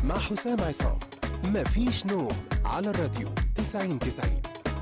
مع حسام عصام مفيش نوم على الراديو 90 90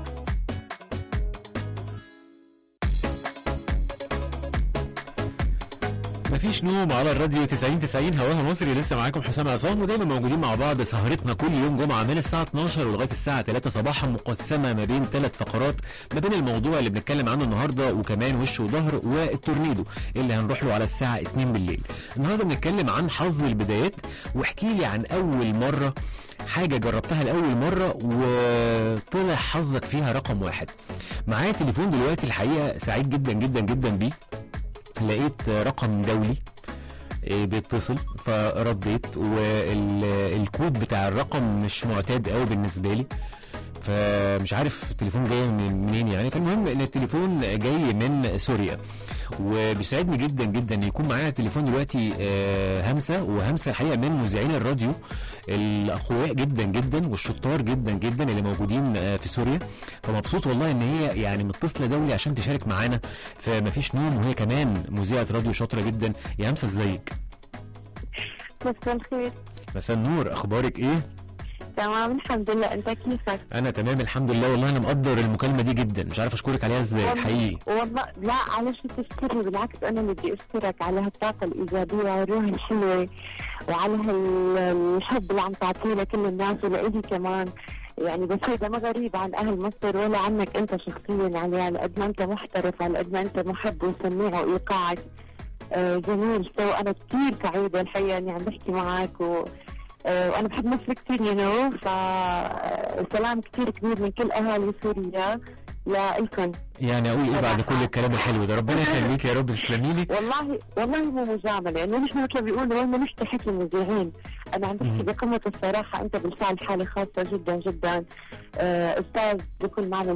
مفيش نوم على الراديو 90 90 هواها مصري لسه معاكم حسام عصام ودايما موجودين مع بعض سهرتنا كل يوم جمعه من الساعه 12 ولغايه الساعه 3 صباحا مقسمه ما بين ثلاث فقرات ما بين الموضوع اللي بنتكلم عنه النهارده وكمان وش وظهر والتورنيدو اللي هنروح له على الساعه 2 بالليل. النهارده بنتكلم عن حظ البدايات واحكي لي عن اول مره حاجه جربتها لاول مره وطلع حظك فيها رقم واحد. معايا تليفون دلوقتي الحقيقه سعيد جدا جدا جدا بيه لقيت رقم دولي إيه، بيتصل فرديت والكود بتاع الرقم مش معتاد قوي بالنسبه لي فمش عارف التليفون جاي من منين يعني فالمهم ان التليفون جاي من سوريا وبيسعدني جدا جدا ان يكون معايا تليفون دلوقتي آه، همسه وهمسه الحقيقه من مذيعين الراديو الاقوياء جدا جدا والشطار جدا جدا اللي موجودين آه، في سوريا فمبسوط والله ان هي يعني متصله دولي عشان تشارك معانا فمفيش نوم وهي كمان مذيعه راديو شاطره جدا يا همسه ازيك مساء الخير مساء النور اخبارك ايه تمام الحمد لله انت كيفك انا تمام الحمد لله والله انا مقدر المكالمه دي جدا مش عارف اشكرك عليها ازاي والله- حقيقي والله لا على شو تشكرني بالعكس انا اللي بدي اشكرك على هالطاقه الايجابيه والروح الحلوه وعلى هالحب اللي عم تعطيه لكل الناس ولإلي كمان يعني بس هذا ما غريب عن اهل مصر ولا عنك انت شخصيا يعني على قد ما انت محترف على قد ما انت محب وسميع وايقاعك آه جميل سو انا كثير سعيده الحقيقه اني عم بحكي معك و آه، وانا بحب مصر كثير يو نو فسلام كثير كبير من كل اهالي سوريا لكم يعني اقول ايه بعد كل الكلام الحلو ده ربنا يخليك يا رب تسلمي لي والله والله مو مجامله لانه نحن مثل ما بيقولوا وين ما نحكي حكي المذيعين انا عم بحكي مم. بقمه الصراحه انت بالفعل حاله خاصه جدا جدا آه، استاذ بكل معنى